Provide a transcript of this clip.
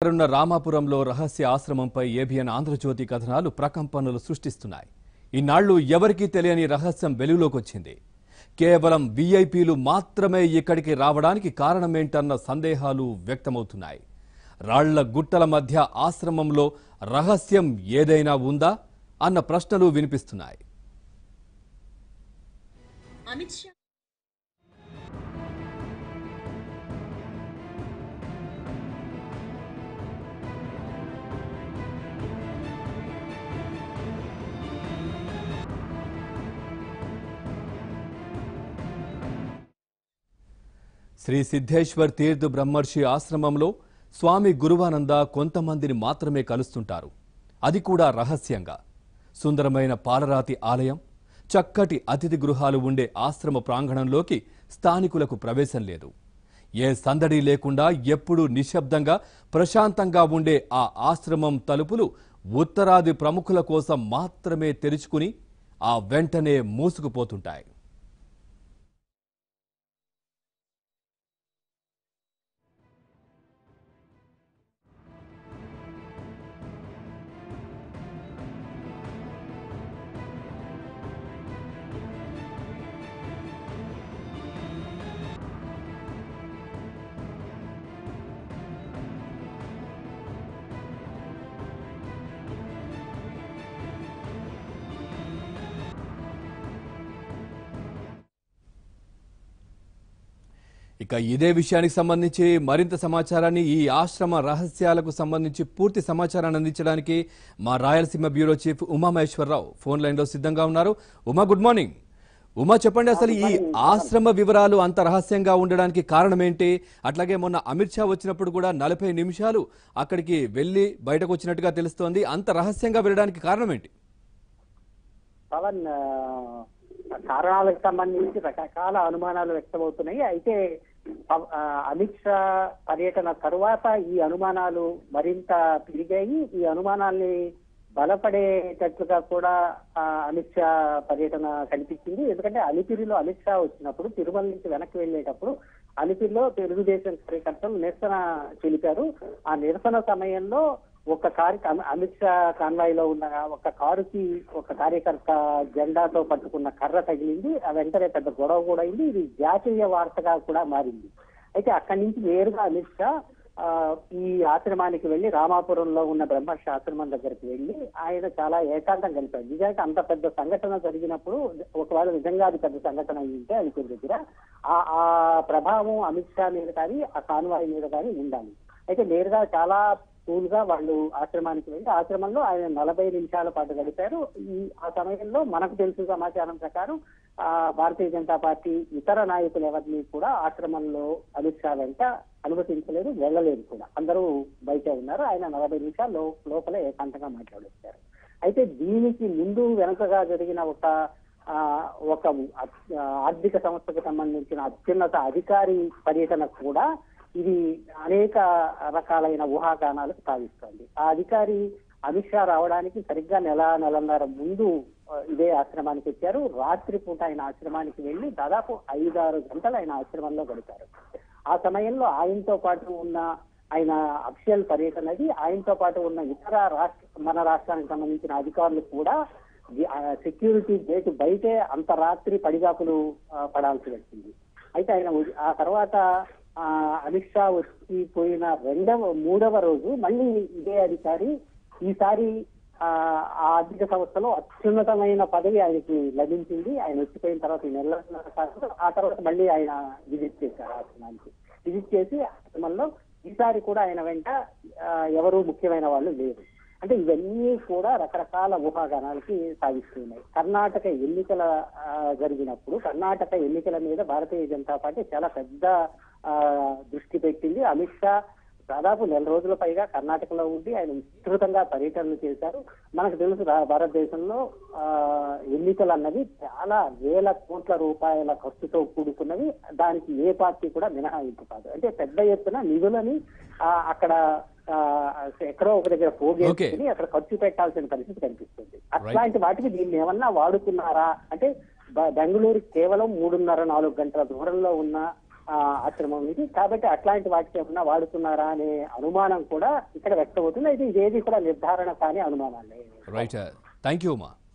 అక్కడున్న రామాపురంలో రహస్య ఆశ్రమంపై ఏబిఎన్ ఆంధ్రజ్యోతి కథనాలు ప్రకంపనలు సృష్టిస్తున్నాయి ఇన్నాళ్లు ఎవరికీ తెలియని రహస్యం వెలుగులోకి వచ్చింది కేవలం వీఐపీలు మాత్రమే ఇక్కడికి రావడానికి కారణమేంటన్న సందేహాలు వ్యక్తమవుతున్నాయి రాళ్ల గుట్టల మధ్య ఆశ్రమంలో రహస్యం ఏదైనా ఉందా అన్న ప్రశ్నలు వినిపిస్తున్నాయి అమిత్ షా శ్రీ సిద్ధేశ్వర్ తీర్థ్ బ్రహ్మర్షి ఆశ్రమంలో స్వామి గురువానంద కొంతమందిని మాత్రమే కలుస్తుంటారు అది కూడా రహస్యంగా సుందరమైన పాలరాతి ఆలయం చక్కటి అతిథి గృహాలు ఉండే ఆశ్రమ ప్రాంగణంలోకి స్థానికులకు ప్రవేశం లేదు ఏ సందడి లేకుండా ఎప్పుడూ నిశ్శబ్దంగా ప్రశాంతంగా ఉండే ఆ ఆశ్రమం తలుపులు ఉత్తరాది ప్రముఖుల కోసం మాత్రమే తెరుచుకుని ఆ వెంటనే మూసుకుపోతుంటాయి ఇక ఇదే విషయానికి సంబంధించి మరింత సమాచారాన్ని ఈ ఆశ్రమ రహస్యాలకు సంబంధించి పూర్తి సమాచారాన్ని అందించడానికి మా Rayalaseema bureau chief Umamaheswararao phone లైన్లో సిద్ధంగా ఉన్నారు ఉమా గుడ్ మార్నింగ్ ఉమా చెప్పండి అసలు ఈ ఆశ్రమ వివరాలు అంత రహస్యంగా ఉండడానికి కారణం ఏంటి అట్లాగే మొన్న అమిత్ షా వచ్చినప్పుడు కూడా నలభై నిమిషాలు అక్కడికి వెళ్ళి బయటకు వచ్చినట్టుగా తెలుస్తోంది అంత రహస్యంగా వెళ్ళడానికి కారణం ఏంటి పవన్ ఆ, కారణాలకు సంబంధించి రకరకాల అనుమానాలు వ్యక్తమవుతున్నాయి అయితే పవ- ఆ, అమిత్ షా పర్యటన తరువాత ఈ అనుమానాలు మరింత పెరిగాయి ఈ అనుమానాల్ని బలపడేటట్లుగా కూడా ఆ, అమిత్ షా పర్యటన కనిపించింది ఎందుకంటే అలిపిరిలో అమిత్ షా వచ్చినప్పుడు తిరుమల నుంచి వెనక్కి వెళ్ళేటప్పుడు అలిపిరిలో తెలుగుదేశం కార్యకర్తలు నిరసన తెలిపారు ఆ నిరసన సమయంలో ఒక కారు అమి- అమిత్ షా కాన్వాయ్ లో ఉన్న ఒక కారుకి ఒక కార్యకర్త జెండాతో పట్టుకున్న కర్ర తగిలింది ఆ వెంటనే పెద్ద గొడవ కూడా అయింది ఇది జాతీయ వార్తగా కూడా మారింది అయితే అక్కడి నుంచి నేరుగా అమిత్ షా ఆ, ఈ ఆశ్రమానికి వెళ్లి రామాపురంలో ఉన్న బ్రహ్మర్షి ఆశ్రమం దగ్గరికి వెళ్లి ఆయన చాలా ఏకాంతం కలిపాడు నిజానికి అంత పెద్ద సంఘటన జరిగినప్పుడు ఒకవేళ నిజంగా అది పెద్ద సంఘటన అయి ఉంటే అది కొద్ది దగ్గర ఆ ఆ ప్రభావం అమిత్ షా మీద కానీ ఆ కాన్వాయ్ మీద కానీ ఉండాలి అయితే నేరుగా చాలా కూల్ గా వాళ్ళు ఆశ్రమానికి వెళ్ళి ఆశ్రమంలో ఆయన నలభై నిమిషాల పాటు గడిపారు ఈ ఆ సమయంలో మనకు తెలుసు సమాచారం ప్రకారం ఆ భారతీయ జనతా పార్టీ ఇతర నాయకులు ఎవరిని కూడా ఆశ్రమంలో అమిత్ షా వెంట అనుమతించలేదు వెళ్ళలేదు కూడా అందరూ బయటే ఉన్నారు ఆయన నలభై నిమిషాలు లో- లోపలే ఏకాంతంగా మాట్లాడొచ్చారు అయితే దీనికి ముందు వెనుకగా జరిగిన ఒక ఆ, ఒక అత్- ఆర్థిక సంస్థకు సంబంధించిన అత్యున్నత అధికారి పర్యటన కూడా ఇది అనేక రకాలైన ఊహాగానాలకు సాగిస్తోంది ఆ అధికారి అమిత్ షా రావడానికి సరిగ్గా నెల నెలన్నర ముందు ఆ, ఇదే ఆశ్రమానికి వచ్చారు రాత్రి పూట ఆయన ఆశ్రమానికి వెళ్లి దాదాపు ఐదారు గంటలు ఆయన ఆశ్రమంలో గడిపారు ఆ సమయంలో ఆయనతో పాటు ఉన్న ఆయన అఫిషియల్ పర్యటనది ఆయనతో పాటు ఉన్న ఇతర రాష్ట్ర మన రాష్ట్రానికి సంబంధించిన అధికారులు కూడా ది- ఆ సెక్యూరిటీ గేట్ బయటే అంత రాత్రి పడిగాపులు ఆ, పడాల్సి వచ్చింది అయితే ఆయన ఉ- ఆ తర్వాత ఆ, అమిత్ షా వచ్చి పోయిన రెండవ మూడవ రోజు మళ్ళీ ఇదే అధికారి ఈసారి ఆ ఆ ఆర్థిక సంస్థలో అత్యున్నతమైన పదవి ఆయనకి లభించింది ఆయన వచ్చిపోయిన తర్వాత ఈ నెల తర్వాత ఆ తర్వాత మళ్ళీ ఆయన విజిట్ చేశారు ఆశ్రమానికి విజిట్ చేసి ఆశ్రమంలో ఈసారి కూడా ఆయన వెంట ఆ, ఎవరు ముఖ్యమైన వాళ్ళు లేరు అంటే ఇవన్నీ కూడా రకరకాల ఊహాగానాలకి సాగిస్తున్నాయి కర్ణాటక ఎన్నికల ఆ, జరిగినప్పుడు కర్ణాటక ఎన్నికల మీద భారతీయ జనతా పార్టీ చాలా పెద్ద ఆ, దృష్టి పెట్టింది అమిత్ షా దాదాపు నెల రోజుల పైగా కర్ణాటకలో ఉండి ఆయన విస్తృతంగా పర్యటనలు చేశారు మనకు తెలుసు రా- భారతదేశంలో ఆ, ఎన్నికలు అన్నది చాలా వేల కోట్ల రూపాయల ఖర్చుతో కూడుకున్నవి దానికి ఏ పార్టీ కూడా మినహాయింపు కాదు అంటే పెద్ద ఎత్తున నిధులని ఆ, అక్కడ ఆ, ఎక్కడో ఒక దగ్గర పోగేసుకుని అక్కడ ఖర్చు పెట్టాల్సిన పరిస్థితి కనిపిస్తుంది అట్లాంటి వాటికి దీన్ని ఏమన్నా వాడుకున్నారా అంటే బ- బెంగళూరు కేవలం మూడున్నర నాలుగు గంటల దూరంలో ఉన్న ఆ, ఆశ్రమం ఇది కాబట్టి అట్లాంటి వాటికి ఏమన్నా వాడుతున్నారా అనే అనుమానం కూడా ఇక్కడ వ్యక్తమవుతుంది అయితే ఇదేది కూడా నిర్ధారణ కాని అనుమానాలే రైట్ థ్యాంక్ యూ ఉమా